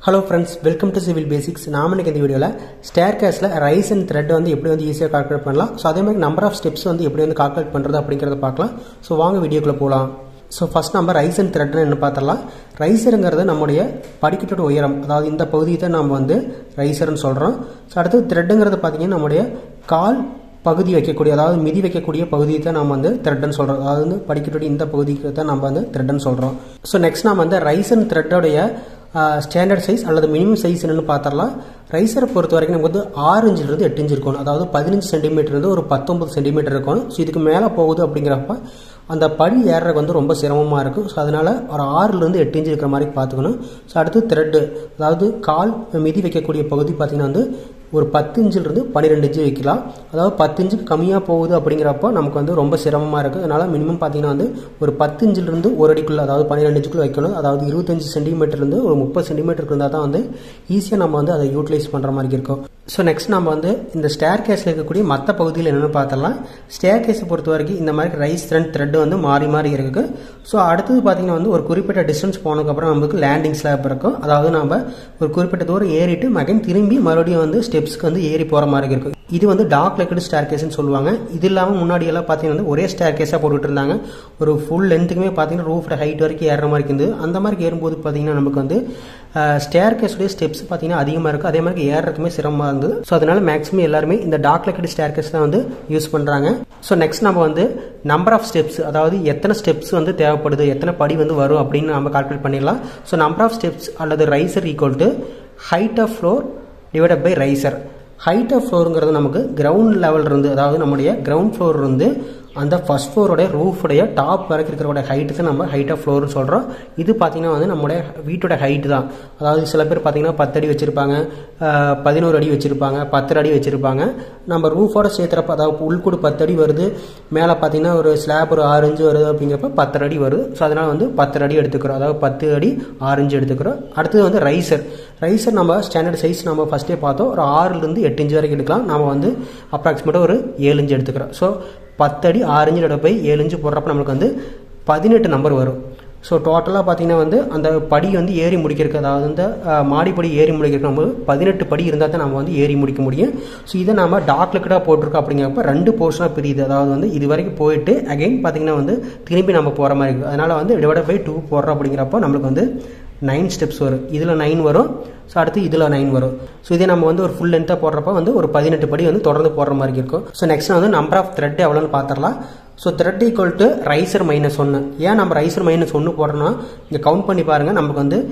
hello friends welcome to civil basics நாம இன்னைக்கு இந்த வீடியோவில் ஸ்டேர் கேஸில் ரைஸ் அண்ட் த்ரெட் வந்து எப்படி வந்து ஈஸியாக கால்குலேட் பண்ணலாம் ஸோ அதே மாதிரி நம்பர் ஆஃப் ஸ்டெப்ஸ் வந்து எப்படி வந்து கால்குலேட் பண்ணுறது அப்படிங்கிறத பார்க்கலாம் ஸோ வாங்க வீடியோக்குள்ளே போகலாம் ஸோ ஃபஸ்ட் நம்ம ரைஸ் அண்ட் த்ரெட்னு என்ன பார்த்தரலாம் ரைசருங்கிறது நம்முடைய படிக்கட்டோட உயரம் அதாவது இந்த பகுதியை தான் நம்ம வந்து ரைசர்னு சொல்கிறோம் ஸோ அடுத்து த்ரெட்டுங்கிறது பார்த்தீங்கன்னா நம்முடைய கால் பகுதி வைக்கக்கூடிய அதாவது மிதி வைக்கக்கூடிய பகுதியை தான் நம்ம வந்து த்ரெட்னு சொல்கிறோம் அதாவது வந்து படிக்கட்டுடைய இந்த பகுதிக்கு தான் நம்ம வந்து த்ரெட்னு சொல்கிறோம் ஸோ நெக்ஸ்ட் நம்ம வந்து ரைஸ் அண்ட் த்ரெட்டோடைய ஸ்டாண்டர்ட் சைஸ் அல்லது மினிமம் சைஸ் என்னன்னு பார்த்தரலாம் ரைசரை பொறுத்த வரைக்கும் நமக்கு வந்து ஆறு இன்ச்சிலிருந்து எட்டு இன்ச் இருக்கணும் அதாவது பதினஞ்சு சென்டிமீட்டர் இருந்து ஒரு பத்தொன்பது சென்டிமீட்டர் இருக்கணும் ஸோ இதுக்கு மேலே போகுது அப்படிங்கிறப்ப அந்த படி ஏறுறதுக்கு வந்து ரொம்ப சிரமமாக இருக்கும் ஸோ அதனால் ஒரு ஆறுலேருந்து எட்டு இன்ச் இருக்கிற மாதிரி பார்த்துக்கணும் ஸோ அடுத்து த்ரெட்டு அதாவது கால் மிதி வைக்கக்கூடிய பகுதி பார்த்திங்கன்னா வந்து ஒரு பத்து இன்ச்சிலிருந்து பன்னிரெண்டு இன்ச்சு வைக்கலாம் அதாவது பத்து இன்ச்சுக்கு கம்மியாக போகுது அப்படிங்கிறப்போ நமக்கு வந்து ரொம்ப சிரமமாக இருக்குது அதனால் மினிமம் பார்த்தீங்கன்னா வந்து ஒரு பத்து இன்ச்சிலிருந்து ஒரு அடிக்குள்ளே அதாவது பன்னிரெண்டு இன்ச்சுக்குள்ளே வைக்கணும் அதாவது இருபத்தஞ்சு சென்டிமீட்டர்லேருந்து ஒரு முப்பது சென்டிமீட்டருக்கு இருந்தால் தான் வந்து ஈஸியாக நம்ம வந்து அதை யூட்டிலைஸ் பண்ணுற மாதிரி இருக்கும் ஸோ நெக்ஸ்ட் நம்ம வந்து இந்த ஸ்டேர் கேஸில் இருக்கக்கூடிய மற்ற பகுதியில் என்னென்னு பார்த்தலாம் ஸ்டேர் கேஸை பொறுத்த வரைக்கும் இந்த மாதிரி ரைஸ் த்ரெட் த்ரெட் வந்து மாறி மாறி இருக்குது ஸோ அடுத்தது பார்த்தீங்கன்னா வந்து ஒரு குறிப்பிட்ட டிஸ்டன்ஸ் போனதுக்கப்புறம் நமக்கு லேண்டிங் ஸ்லாப் இருக்கும் அதாவது நம்ம ஒரு குறிப்பிட்ட தூரம் ஏறிட்டு மகன் திரும்பி மறுபடியும் வந்து ஸ்டெப்ஸ்க்கு வந்து ஏறி போகிற மாதிரி இருக்கும் இது வந்து டார்க் லெக்கடு ஸ்டேர் கேஸ்னு சொல்லுவாங்க இது இல்லாமல் முன்னாடி எல்லாம் பார்த்தீங்கன்னா வந்து ஒரே ஸ்டேர் கேஸாக போட்டுட்டு இருந்தாங்க ஒரு ஃபுல் லென்த்துக்குமே பார்த்தீங்கன்னா ரூஃபோட ஹைட் வரைக்கும் ஏறுற மாதிரி இருக்குது அந்த மாதிரி ஏறும்போது பார்த்தீங்கன்னா நமக்கு வந்து ஸ்டேர் கேஸுடைய ஸ்டெப்ஸ் பார்த்தீங்கன்னா அதிகமாக இருக்குது அதே மாதிரி ஏறுறதுக்குமே சிரமமாக இருந்தது ஸோ அதனால மேக்ஸிமம் எல்லாருமே இந்த டார்க் லெக்கடு ஸ்டேர் கேஸ் தான் வந்து யூஸ் பண்ணுறாங்க ஸோ நெக்ஸ்ட் நம்ம வந்து நம்பர் ஆஃப் ஸ்டெப்ஸ் அதாவது எத்தனை ஸ்டெப்ஸ் வந்து தேவைப்படுது எத்தனை படி வந்து வரும் அப்படின்னு நம்ம கால்குலேட் பண்ணிடலாம் ஸோ நம்பர் ஆஃப் ஸ்டெப்ஸ் அல்லது riser equal to height of floor divided by riser height of ஃப்ளோருங்கிறது நமக்கு கிரவுண்ட் லெவல் இருந்து அதாவது நம்முடைய கிரவுண்ட் ஃப்ளோர் இருந்து அந்த ஃபஸ்ட் ஃப்ளோருடைய ரூஃபுடைய டாப் வரைக்கும் இருக்கிறோட ஹைட்டு தான் நம்ம ஹைட் ஆஃப் ஃப்ளோர்னு சொல்கிறோம் இது பார்த்தீங்கன்னா வந்து நம்முடைய வீட்டோட ஹைட்டு தான் அதாவது சில பேர் பார்த்தீங்கன்னா பத்து அடி வச்சுருப்பாங்க பதினோரு அடி வச்சுருப்பாங்க பத்தரை அடி வச்சுருப்பாங்க நம்ம ரூஃபோட சேர்த்துறப்ப அதாவது உள்கூடு பத்து அடி வருது மேலே பார்த்தீங்கன்னா ஒரு ஸ்லாப் ஒரு ஆறு இன்ச்சு வருது அப்படிங்கிறப்ப பத்தரை அடி வருது ஸோ அதனால் வந்து பத்தரை அடி எடுத்துக்கிறோம் அதாவது பத்து அடி ஆறு இன்ச்சு எடுத்துக்கிறோம் அடுத்தது வந்து ரைசர் ரைசர் நம்ம ஸ்டாண்டர்ட் சைஸ் நம்ம ஃபஸ்ட்டே பார்த்தோம் ஒரு ஆறுலேருந்து எட்டு இன்ச்சு வரைக்கும் எடுக்கலாம் நம்ம வந்து அப்ராக்சிமேட்டாக ஒரு ஏழு இன்ச்சு எடுத்துக்கிறோம் ஸோ பத்து அடி ஆறு இன்ச்சு போய் ஏழு இன்ச்சு போடுறப்ப நம்மளுக்கு வந்து பதினெட்டு நம்பர் வரும் ஸோ டோட்டலாக பார்த்தீங்கன்னா வந்து அந்த படி வந்து ஏறி முடிக்கிறதுக்கு அதாவது வந்து மாடிப்படி ஏறி முடிக்கிறதுக்கு நம்ம பதினெட்டு படி இருந்தால் தான் நம்ம வந்து ஏறி முடிக்க முடியும் ஸோ இதை நம்ம டார்க் லிக்கடாக போட்டிருக்கோம் அப்படிங்கிறப்ப ரெண்டு போர்ஷனாக பிரியுது அதாவது வந்து இது வரைக்கும் போயிட்டு அகைன் பார்த்தீங்கன்னா வந்து திரும்பி நம்ம போகிற மாதிரி இருக்குது அதனால் வந்து டிவைட் பை டூ போடுறோம் அப்படிங்கிறப்போ நம்மளுக்கு வந்து நைன் ஸ்டெப்ஸ் வரும் இதில் நைன் வரும் ஸோ அடுத்து இதில் நைன் வரும் ஸோ இதே நம்ம வந்து ஒரு ஃபுல் லென்த்தாக போடுறப்ப வந்து ஒரு பதினெட்டு படி வந்து தொடர்ந்து போடுற மாதிரி இருக்கும் ஸோ நெக்ஸ்ட் வந்து நம்பர் ஆஃப் த்ரெட் எவ்வளோன்னு பார்த்துடலாம் so tread equal to riser minus ஒன்று ஏன் நம்ம ரைசர் மைனஸ் ஒன்று போடுறோன்னா இங்கே கவுண்ட் பண்ணி பாருங்கள் நமக்கு வந்து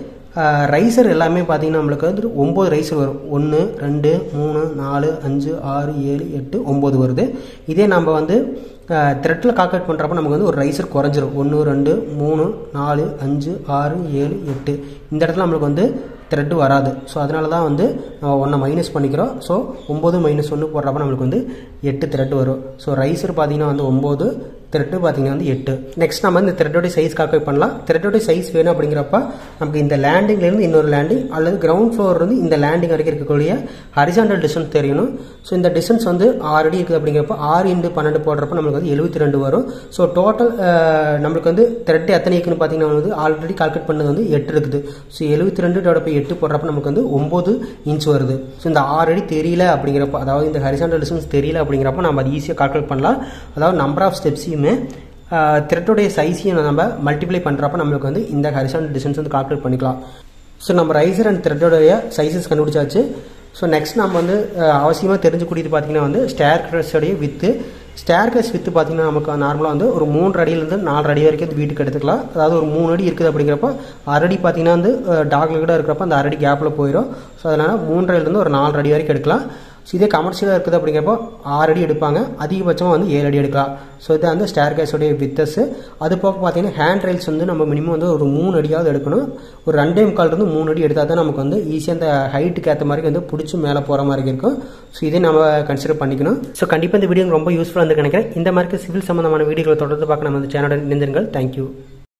ரைசர் எல்லாமே பார்த்தீங்கன்னா நம்மளுக்கு வந்து ஒம்பது ரைசர் வரும் ஒன்று ரெண்டு மூணு நாலு அஞ்சு ஆறு ஏழு எட்டு ஒம்பது வருது இதே நம்ம வந்து த்ரெட்டில் கால்குலேட் பண்ணுறப்ப நமக்கு வந்து ஒரு ரைசர் குறைஞ்சிரும் ஒன்று ரெண்டு மூணு நாலு அஞ்சு ஆறு ஏழு எட்டு இந்த இடத்துல நம்மளுக்கு வந்து த்ரெட்டு வராது ஸோ அதனால தான் வந்து நம்ம ஒன்றை மைனஸ் பண்ணிக்கிறோம் ஸோ ஒம்பது மைனஸ் ஒன்று போடுறப்ப நம்மளுக்கு வந்து எட்டு த்ரெட் வரும் ஸோ ரைசர் பார்த்தீங்கன்னா வந்து ஒம்பது த்ரெட்டு பார்த்தீங்கன்னா வந்து எட்டு நெக்ஸ்ட் நம்ம இந்த த்ரெட்டோடைய சைஸ் கால்குலேட் பண்ணலாம் த்ரெட்டோடைய சைஸ் வேணும் அப்படிங்கிறப்ப நமக்கு இந்த லேண்டிங்லேருந்து இன்னொரு லேண்டிங் அல்லது கிரவுண்ட் ஃப்ளோர்லேருந்து இந்த லேண்டிங் வரைக்கும் இருக்கக்கூடிய ஹரிசாண்டல் டிஸ்டன்ஸ் தெரியணும் ஸோ இந்த டிஸ்டன்ஸ் வந்து ஆறு அடி இருக்குது அப்படிங்கிறப்ப ஆறு இன்ட்டு பன்னெண்டு போடுறப்ப நம்மளுக்கு வந்து எழுபத்தி ரெண்டு வரும் ஸோ டோட்டல் நம்மளுக்கு வந்து த்ரெட் எத்தனை இருக்குன்னு பார்த்தீங்கன்னா வந்து ஆல்ரெடி கால்குலேட் பண்ணது வந்து எட்டு இருக்குது ஸோ எழுபத்தி ரெண்டு டோட போய் எட்டு போடுறப்ப நமக்கு வந்து ஒம்பது இன்ச் வருது ஸோ இந்த ஆறு அடி தெரியல அப்படிங்கிறப்ப அதாவது இந்த ஹரிசாண்டல் டிஸ்டன்ஸ் தெரியல அப்படிங்கிறப்ப நம்ம அது ஈஸியாக கால்குலேட் பண்ணலாம் அதாவது நம்பர் ஆஃப் ஸ்டெப்ஸையுமே த்ரெட்டோடைய சைஸையும் நம்ம மல்டிப்ளை பண்ணுறப்ப நம்மளுக்கு வந்து இந்த ஹரிசாண்டல் டிஸ்டன்ஸ் வந்து கால்குலேட் பண்ணிக்கலாம் ஸோ நம்ம ரைசர் அண்ட் த்ரெட்டோடைய சைஸஸ் கண்டுபிடிச்சாச்சு ஸோ நெக்ஸ்ட் நம்ம வந்து அவசியமாக தெரிஞ்சுக்கூடியது பார்த்தீங்கன்னா வந்து ஸ்டேர் கிரஸோடைய வித்து ஸ்டேர் கேஸ் வித்து பார்த்தீங்கன்னா நமக்கு நார்மலாக வந்து ஒரு மூன்று அடியிலேருந்து நாலு அடி வரைக்கும் வீட்டுக்கு எடுத்துக்கலாம் அதாவது ஒரு மூணு அடி இருக்குது அப்படிங்கிறப்ப அரடி பார்த்தீங்கன்னா வந்து டாக்ல கூட இருக்கிறப்ப அந்த அரடி கேப்பில் போயிடும் ஸோ அதனால் மூன்றரைலேருந்து ஒரு நாலு அடி வரைக்கும் எடுக்கலாம் ஸோ இதே கமர்ஷியலாக இருக்குது அப்படிங்கிறப்போ ஆறு அடி எடுப்பாங்க அதிகபட்சமாக வந்து ஏழு அடி எடுக்கலாம் ஸோ இது வந்து ஸ்டேர் கேஸோடைய வித்தஸ் அது போக பார்த்தீங்கன்னா ஹேண்ட் ரைல்ஸ் வந்து நம்ம மினிமம் வந்து ஒரு மூணு அடியாவது எடுக்கணும் ஒரு ரெண்டே முக்கால்ருந்து மூணு அடி எடுத்தால் தான் நமக்கு வந்து ஈஸியாக அந்த ஹைட்டுக்கு ஏற்ற மாதிரி வந்து பிடிச்சி மேலே போகிற மாதிரி இருக்கும் ஸோ இதே நம்ம கன்சிடர் பண்ணிக்கணும் ஸோ கண்டிப்பாக இந்த வீடியோ ரொம்ப யூஸ்ஃபுல்லாக இருந்து நினைக்கிறேன் இந்த மாதிரி சிவில் சம்மந்தமான வீடியோக்களை தொடர்ந்து பார்க்க நம்ம இந்த சேனலுடன் இணைந்திருங்கள் தேங்க்யூ